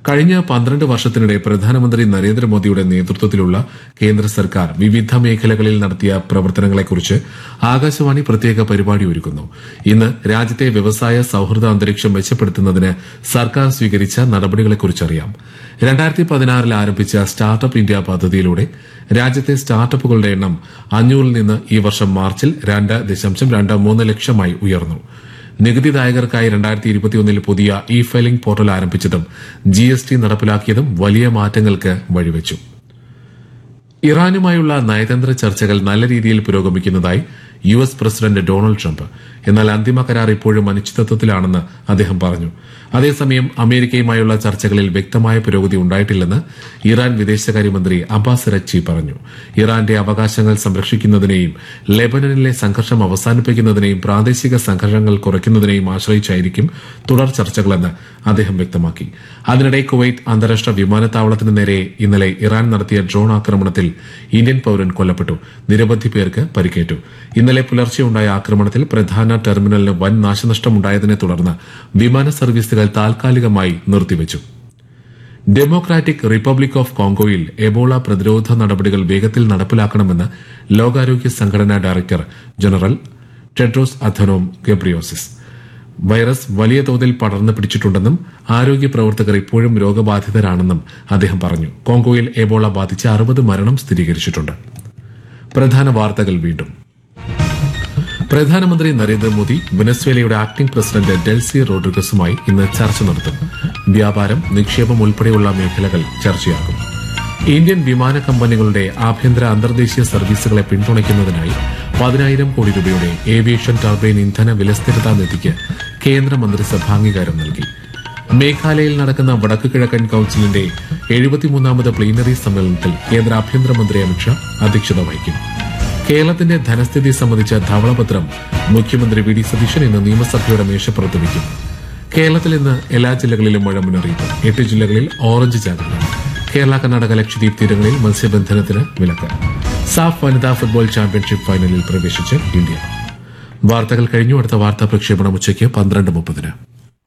കഴിഞ്ഞ പന്ത്രണ്ട് വർഷത്തിനിടെ പ്രധാനമന്ത്രി നരേന്ദ്രമോദിയുടെ നേതൃത്വത്തിലുള്ള കേന്ദ്ര സർക്കാർ വിവിധ മേഖലകളിൽ നടത്തിയ പ്രവർത്തനങ്ങളെക്കുറിച്ച് ആകാശവാണി പ്രത്യേക പരിപാടി ഒരുക്കുന്നു ഇന്ന് രാജ്യത്തെ വ്യവസായ സൌഹൃദ അന്തരീക്ഷം മെച്ചപ്പെടുത്തുന്നതിന് സർക്കാർ സ്വീകരിച്ച നടപടികളെക്കുറിച്ചറിയാം രണ്ടായിരത്തി പതിനാറിൽ ആരംഭിച്ച സ്റ്റാർട്ടപ്പ് ഇന്ത്യ പദ്ധതിയിലൂടെ രാജ്യത്തെ സ്റ്റാർട്ടപ്പുകളുടെ എണ്ണം അഞ്ഞൂറിൽ നിന്ന് ഈ വർഷം മാർച്ചിൽ രണ്ട് ദശാംശം രണ്ട് മൂന്ന് ലക്ഷമായി ഉയർന്നു നികുതിദായകർക്കായി രണ്ടായിരത്തി ഇരുപത്തിയൊന്നിൽ പുതിയ ഇ ഫയലിംഗ് പോർട്ടൽ ആരംഭിച്ചതും ജി എസ് ടി നടപ്പിലാക്കിയതും വലിയ മാറ്റങ്ങൾക്ക് വഴിവെച്ചു ഇറാനുമായുള്ള നയതന്ത്ര ചർച്ചകൾ നല്ല രീതിയിൽ പുരോഗമിക്കുന്നതായി U S president Donald Trump എന്നാൽ അന്തിമ കരാർ ഇപ്പോഴും അനിശ്ചിതത്വത്തിലാണെന്ന് അദ്ദേഹം പറഞ്ഞു അതേസമയം അമേരിക്കയുമായുള്ള ചർച്ചകളിൽ വ്യക്തമായ പുരോഗതി ഉണ്ടായിട്ടില്ലെന്ന് ഇറാൻ വിദേശകാര്യമന്ത്രി അബ്ബാസ് രച്ചി പറഞ്ഞു ഇറാന്റെ അവകാശങ്ങൾ സംരക്ഷിക്കുന്നതിനെയും ലെബനനിലെ സംഘർഷം അവസാനിപ്പിക്കുന്നതിനെയും പ്രാദേശിക സംഘർഷങ്ങൾ കുറയ്ക്കുന്നതിനെയും ആശ്രയിച്ചായിരിക്കും തുടർ ചർച്ചകളെന്ന് അദ്ദേഹം വ്യക്തമാക്കി അതിനിടെ കുവൈറ്റ് അന്താരാഷ്ട്ര വിമാനത്താവളത്തിന് നേരെ ഇന്നലെ ഇറാൻ നടത്തിയ ഡ്രോൺ ആക്രമണത്തിൽ ഇന്ത്യൻ പൌരൻ കൊല്ലപ്പെട്ടു നിരവധി പേർക്ക് പരിക്കേറ്റു ഇന്നലെ പുലർച്ചെയുണ്ടായ ആക്രമണത്തിൽ പ്രധാന ടെർമിനലിന് വൻ നാശനഷ്ടമുണ്ടായതിനെ തുടർന്ന് വിമാന സർവീസുകൾ താൽക്കാലികമായി നിർത്തിവച്ചു ഡെമോക്രാറ്റിക് റിപ്പബ്ലിക് ഓഫ് കോങ്കോയിൽ എബോള പ്രതിരോധ നടപടികൾ വേഗത്തിൽ നടപ്പിലാക്കണമെന്ന് ലോകാരോഗ്യ സംഘടനാ director general Tedros Adhanom Ghebreyesus virus വലിയ തോതിൽ പടർന്നു പിടിച്ചിട്ടുണ്ടെന്നും ആരോഗ്യ പ്രവർത്തകർ ഇപ്പോഴും രോഗബാധിതരാണെന്നും അദ്ദേഹം പറഞ്ഞു കോങ്കോയിൽ എബോള ബാധിച്ച് അറുപത് മരണം സ്ഥിരീകരിച്ചിട്ടുണ്ട് പ്രധാന വാർത്തകൾ വീണ്ടും പ്രധാനമന്ത്രി നരേന്ദ്രമോദി വെനസ്വേലയുടെ ആക്ടിംഗ് പ്രസിഡന്റ് ഡെൽസി റോഡ്രിഗസുമായി ഇന്ന് ചർച്ച നടത്തും വ്യാപാരം നിക്ഷേപം ഉൾപ്പെടെയുള്ള മേഖലകൾ ചർച്ചയാകും ഇന്ത്യൻ വിമാന കമ്പനികളുടെ ആഭ്യന്തര അന്തർദേശീയ സർവീസുകളെ പിന്തുണയ്ക്കുന്നതിനായി പതിനായിരം കോടി രൂപയുടെ ഏവിയേഷൻ ടർബൈൻ ഇന്ധന വിലസ്ഥിരതാ നിധിക്ക് കേന്ദ്ര മന്ത്രിസഭ അംഗീകാരം നൽകി മേഘാലയയിൽ നടക്കുന്ന വടക്കു കിഴക്കൻ കൌൺസിലിന്റെ എഴുപത്തിമൂന്നാമത് പ്ലീനറി സമ്മേളനത്തിൽ കേന്ദ്ര ആഭ്യന്തരമന്ത്രി അമിത്ഷാ അധ്യക്ഷത വഹിക്കും കേരളത്തിന്റെ ധനസ്ഥിതി സംബന്ധിച്ച ധവളപത്രം മുഖ്യമന്ത്രി വി ഡി സതീശൻ ഇന്ന് നിയമസഭയുടെ മേശപ്പുറത്ത് വയ്ക്കും കേരളത്തിൽ ഇന്ന് എല്ലാ ജില്ലകളിലും മഴ മുന്നറിയിപ്പ് എട്ട് ജില്ലകളിൽ ഓറഞ്ച് ജാഗ്രത കേരള കർണാടക ലക്ഷദ്വീപ് തീരങ്ങളിൽ മത്സ്യബന്ധനത്തിന് വിലക്ക് സാഫ് വനിതാ ഫുട്ബോൾ ചാമ്പ്യൻഷിപ്പ് ഫൈനലിൽ പ്രവേശിച്ച് ഇന്ത്യ വാർത്തകൾ കഴിഞ്ഞു അടുത്ത വാർത്താ പ്രക്ഷേപണം ഉച്ചയ്ക്ക് പന്ത്രണ്ട് മുപ്പതിന്